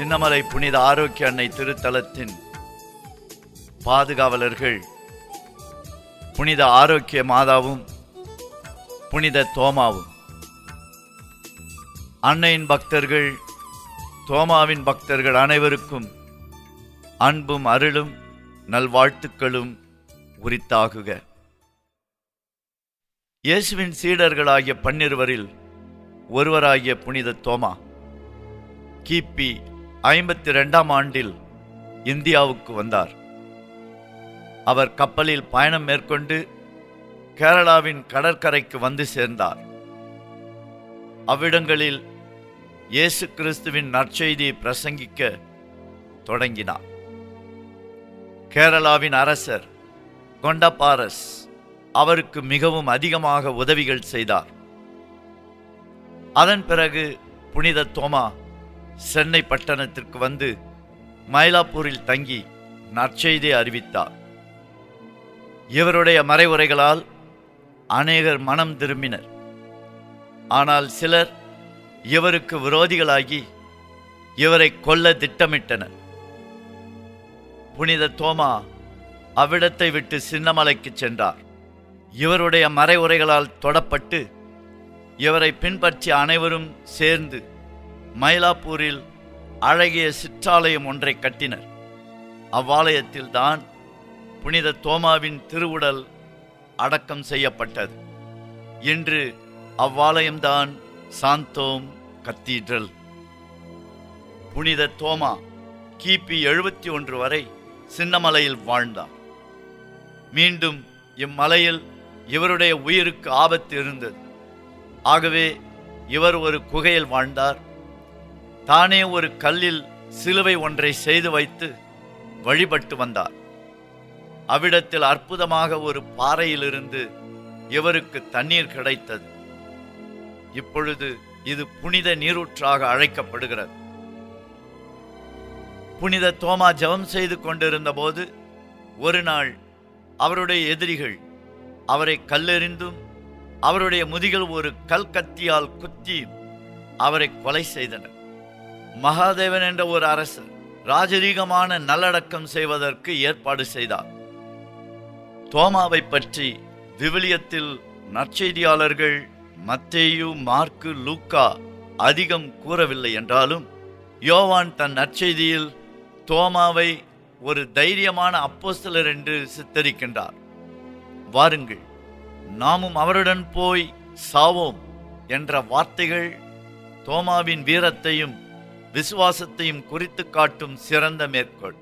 சின்னமலை புனித ஆரோக்கிய அன்னை திருத்தலத்தின் பாதுகாவலர்கள் புனித ஆரோக்கிய மாதாவும் புனித தோமாவும் அன்னையின் பக்தர்கள் தோமாவின் பக்தர்கள் அனைவருக்கும் அன்பும் அருளும் நல்வாழ்த்துக்களும் உரித்தாகுக இயேசுவின் சீடர்களாகிய பன்னிருவரில் ஒருவராகிய புனித தோமா கிபி ஐம்பத்தி ரெண்டாம் ஆண்டில் இந்தியாவுக்கு வந்தார் அவர் கப்பலில் பயணம் மேற்கொண்டு கேரளாவின் கடற்கரைக்கு வந்து சேர்ந்தார் அவ்விடங்களில் இயேசு கிறிஸ்துவின் நற்செய்தியை பிரசங்கிக்க தொடங்கினார் கேரளாவின் அரசர் கொண்டபாரஸ் அவருக்கு மிகவும் அதிகமாக உதவிகள் செய்தார் அதன் பிறகு புனித தோமா சென்னை பட்டணத்திற்கு வந்து மயிலாப்பூரில் தங்கி நற்செய்தியை அறிவித்தார் இவருடைய மறைவுரைகளால் அநேகர் மனம் திரும்பினர் ஆனால் சிலர் இவருக்கு விரோதிகளாகி இவரை கொல்ல திட்டமிட்டனர் புனித தோமா அவ்விடத்தை விட்டு சின்னமலைக்கு சென்றார் இவருடைய மறைவுரைகளால் தொடப்பட்டு இவரை பின்பற்றிய அனைவரும் சேர்ந்து மயிலாப்பூரில் அழகிய சிற்றாலயம் ஒன்றை கட்டினர் அவ்வாலயத்தில்தான் புனித தோமாவின் திருவுடல் அடக்கம் செய்யப்பட்டது இன்று அவ்வாலயம்தான் சாந்தோம் கத்தீட்ரல் புனித தோமா கிபி எழுபத்தி ஒன்று வரை சின்னமலையில் வாழ்ந்தார் மீண்டும் இம்மலையில் இவருடைய உயிருக்கு ஆபத்து இருந்தது ஆகவே இவர் ஒரு குகையில் வாழ்ந்தார் தானே ஒரு கல்லில் சிலுவை ஒன்றை செய்து வைத்து வழிபட்டு வந்தார் அவ்விடத்தில் அற்புதமாக ஒரு பாறையிலிருந்து இவருக்கு தண்ணீர் கிடைத்தது இப்பொழுது இது புனித நீரூற்றாக அழைக்கப்படுகிறது புனித தோமா ஜெபம் செய்து கொண்டிருந்த போது ஒரு நாள் அவருடைய எதிரிகள் அவரை கல்லெறிந்தும் அவருடைய முதுகில் ஒரு கல் கத்தியால் குத்தியும் அவரை கொலை செய்தனர் மகாதேவன் என்ற ஒரு அரசர் ராஜரீகமான நல்லடக்கம் செய்வதற்கு ஏற்பாடு செய்தார் தோமாவை பற்றி விவிலியத்தில் நற்செய்தியாளர்கள் மத்தேயு மார்க்கு லூக்கா அதிகம் கூறவில்லை என்றாலும் யோவான் தன் நற்செய்தியில் தோமாவை ஒரு தைரியமான அப்போஸ்தலர் என்று சித்தரிக்கின்றார் வாருங்கள் நாமும் அவருடன் போய் சாவோம் என்ற வார்த்தைகள் தோமாவின் வீரத்தையும் விசுவாசத்தையும் குறித்து காட்டும் சிறந்த மேற்கோள்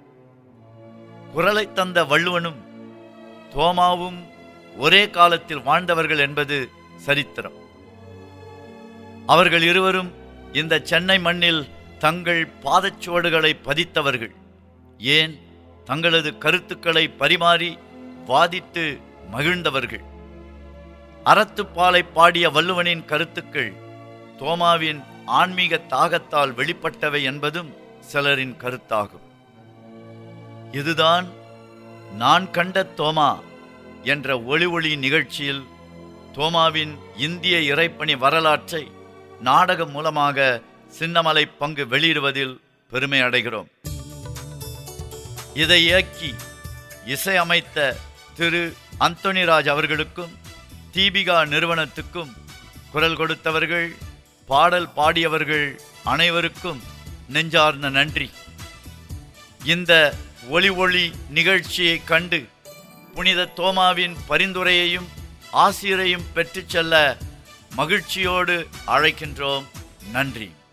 குரலை தந்த வள்ளுவனும் தோமாவும் ஒரே காலத்தில் வாழ்ந்தவர்கள் என்பது சரித்திரம் அவர்கள் இருவரும் இந்த சென்னை மண்ணில் தங்கள் பாதச்சுவடுகளை பதித்தவர்கள் ஏன் தங்களது கருத்துக்களை பரிமாறி வாதித்து மகிழ்ந்தவர்கள் அறத்துப்பாலை பாடிய வள்ளுவனின் கருத்துக்கள் தோமாவின் ஆன்மீக தாகத்தால் வெளிப்பட்டவை என்பதும் சிலரின் கருத்தாகும் இதுதான் நான் கண்ட தோமா என்ற ஒளி ஒளி நிகழ்ச்சியில் தோமாவின் இந்திய இறைப்பணி வரலாற்றை நாடகம் மூலமாக சின்னமலை பங்கு வெளியிடுவதில் பெருமை அடைகிறோம் இதை இயக்கி இசையமைத்த திரு அந்தோனிராஜ் அவர்களுக்கும் தீபிகா நிறுவனத்துக்கும் குரல் கொடுத்தவர்கள் பாடல் பாடியவர்கள் அனைவருக்கும் நெஞ்சார்ந்த நன்றி இந்த ஒளி ஒளி நிகழ்ச்சியை கண்டு புனித தோமாவின் பரிந்துரையையும் ஆசிரியரையும் பெற்றுச் செல்ல மகிழ்ச்சியோடு அழைக்கின்றோம் நன்றி